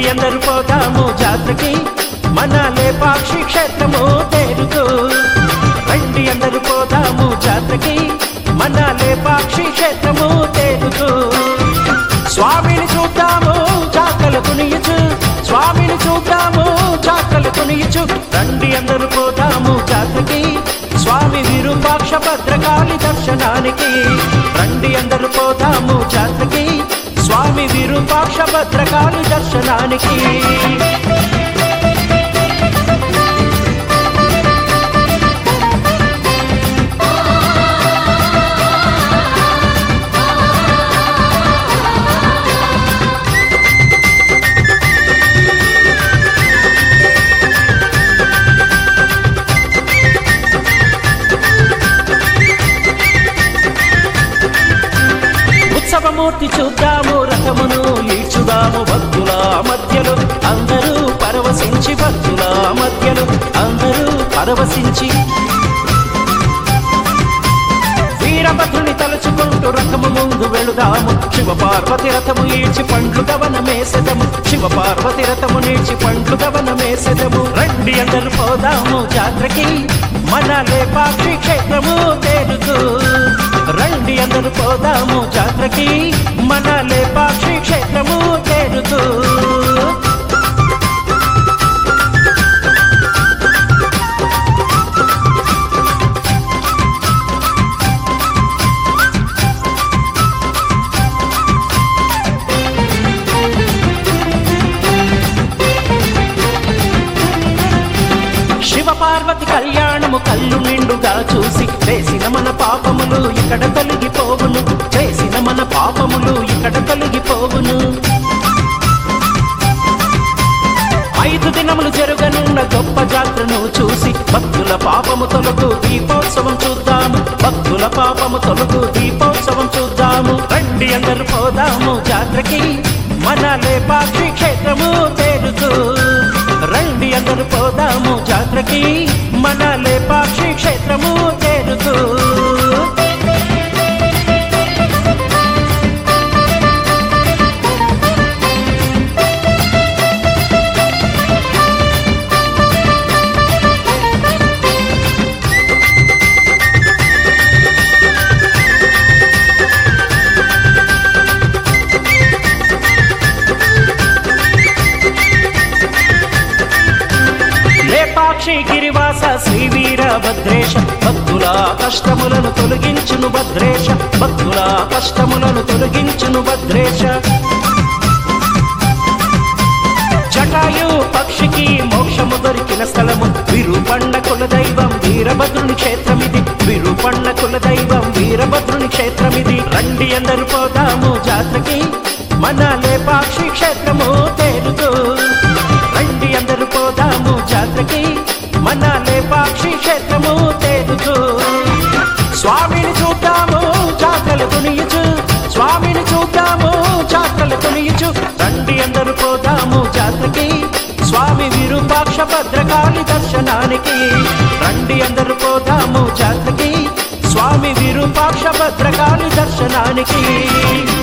అందరు పోదాము జాతరకి మన లేపాక్షి క్షేత్రము తేరుకు రండి అందరు పోదాము జాతరకి మన లేపాక్షి క్షేత్రము తేరుకు స్వామిని చూద్దాము చాకలు కునియచు స్వామిని చూద్దాము చాకలు కునియచు రండి అందరు పోదాము జాతరకి స్వామి విరూపాక్ష భద్రకాళి దర్శనానికి రండి అందరు పోదాము జాతరకి స్వామి విరూపాక్ష భద్రకాళి దర్శనానికి ఉత్సవమూర్తి చూద్దాము రథమును ఈడ్చుదాము భక్తుల మధ్యలో అందరూ పరవశించి భక్తుల మధ్యలో అందరూ పరవశించి వీరభద్రుని తలుచుకుంటూ రథము ముందు వెళుదాము శివ పార్వతి రథము ఈడ్చి పండ్లు గవనమేసెదము శివ పార్వతి రథము నీడ్చి పండ్లు గవనమేసెదము రండి అందరు పోదాము జాత్రకి మన లేపాక్షి క్షేత్రము తేరుకు రండి అందరు పోదాము జాత్రకి మన లేపాక్షి క్షేత్రము తేరుకు శివ పార్వతి కళ్యాణము కళ్ళు నిండుగా చూసి చేసిన మన పాపములు ఇక్కడ తొలగిపోవును చేసిన మన పాపములు ఇక్కడ తొలగిపోవును ఐదు దినములు జరగనున్న గొప్ప జాత్రను చూసి భక్తుల పాపము తొలగు దీపోత్సవం చూద్దాము భక్తుల పాపము తొలగు దీపోత్సవం చూద్దాము రండి అందరు పోదాము జాత్రకి మన లేపాక్షి క్షేత్రము తేరుతూ రండి అందరు పోదాము జాత్రకి మన లేపాక్షి క్షేత్రము తేరుతూ లేపాక్షి గిరివాస శ్రీ వీరభద్రేశ భక్తుల కష్టములను తొలగించును భద్రేశ భక్తుల కష్టములను తొలగించును భద్రేశ జటాయు పక్షికి మోక్షము దొరికిన స్థలము విరూపండ కుల దైవం వీరభద్రుని క్షేత్రమిది విరూపండ కుల దైవం వీరభద్రుని క్షేత్రమిది రండి అందరు పోదాము జాతరకి మన లేపాక్షి క్షేత్రము తేరుతూ రండి అందరు పోదాము జాతరకి మన లేపాక్షి క్షేత్రము తేరుతూ స్వామిని చూద్దాము చాకలు కొనియచు స్వామిని చూద్దాము చాకలు కొనియచు రండి అందరు పోదాము జాతరకి స్వామి విరూపాక్ష భద్రకాళి దర్శనానికి రండి అందరు పోదాము జాతరకి స్వామి విరూపాక్ష భద్రకాళి దర్శనానికి